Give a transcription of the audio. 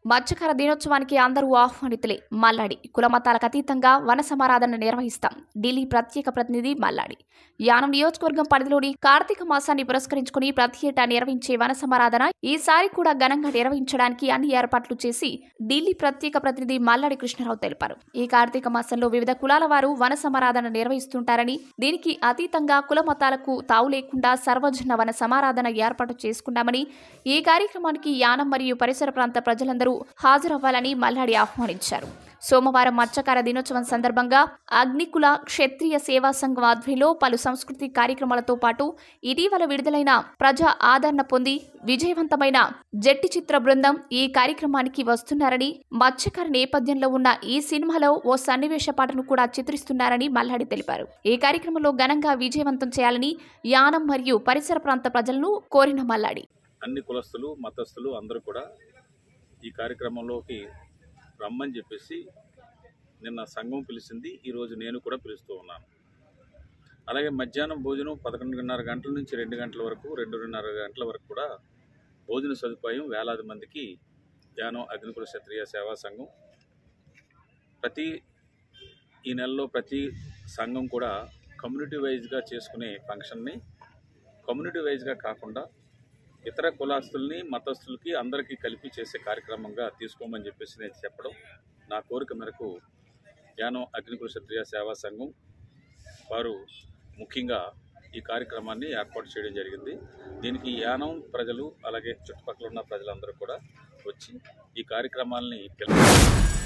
మత్స్యకార దినోత్సవానికి అందరూ ఆహ్వానితులే మల్లాడి కులమతాలకు అతీతంగా వన సమారాధన నిర్వహిస్తాం ఢిల్లీ ప్రత్యేక ప్రతినిధి మల్లాడి యానం నియోజకవర్గం పరిధిలోని కార్తీక మాసాన్ని పురస్కరించుకుని ప్రతి ఏటా నిర్వహించే వన సమారాధన ఈసారి కూడా ఘనంగా నిర్వహించడానికి అన్ని ఏర్పాట్లు చేసి ఢిల్లీ ప్రత్యేక ప్రతినిధి మల్లాడి కృష్ణారావు తెలిపారు ఈ కార్తీక మాసంలో వివిధ కులాల వారు వన సమారాధన నిర్వహిస్తుంటారని దీనికి అతీతంగా కుల మతాలకు తావు లేకుండా సర్వజన వన సమారాధన ఏర్పాటు చేసుకున్నామని ఈ కార్యక్రమానికి యానం మరియు పరిసర ప్రాంత ప్రజలందరూ హాజరవ్వాలని మల్లాడి ఆహ్వానించారు సోమవారం మత్స్యకార దినోత్సవం సందర్భంగా అగ్నికుల క్షత్రియ సేవా సంఘం ఆధ్వర్యంలో పలు సంస్కృతి కార్యక్రమాలతో పాటు ఇటీవల విడుదలైన ప్రజా ఆదరణ పొంది విజయవంతమైన జట్టి చిత్ర బృందం ఈ కార్యక్రమానికి వస్తున్నారని మత్స్యకార నేపథ్యంలో ఉన్న ఈ సినిమాలో ఓ సన్నివేశ పాటను కూడా చిత్రిస్తున్నారని మల్లాడి తెలిపారు ఈ కార్యక్రమంలో ఘనంగా విజయవంతం చేయాలని యానం మరియు పరిసర ప్రాంత ప్రజలను కోరిన మల్లాడి అన్ని కులస్తులు మతస్థులు అందరూ కూడా ఈ కార్యక్రమంలోకి రమ్మని చెప్పేసి నిన్న సంఘం పిలిచింది ఈరోజు నేను కూడా పిలుస్తూ ఉన్నాను అలాగే మధ్యాహ్నం భోజనం పదకొండున్నర గంటల నుంచి రెండు గంటల వరకు రెండున్నర గంటల వరకు కూడా భోజన సదుపాయం వేలాది మందికి ధ్యానం అగ్నికుల క్షత్రియ సేవా సంఘం ప్రతి ఈ నెలలో ప్రతి సంఘం కూడా కమ్యూనిటీ వైజ్గా చేసుకునే ఫంక్షన్ని కమ్యూనిటీ వైజ్గా కాకుండా ఇతర కులాస్తుల్ని మతస్థులకి అందరికీ కలిపి చేసే కార్యక్రమంగా తీసుకోమని చెప్పేసి నేను చెప్పడం నా కోరిక మేరకు యానం అగ్నికుల క్షత్రియ సేవా సంఘం వారు ముఖ్యంగా ఈ కార్యక్రమాన్ని ఏర్పాటు చేయడం జరిగింది దీనికి యానం ప్రజలు అలాగే చుట్టుపక్కల ఉన్న ప్రజలందరూ కూడా వచ్చి ఈ కార్యక్రమాల్ని పిలుపు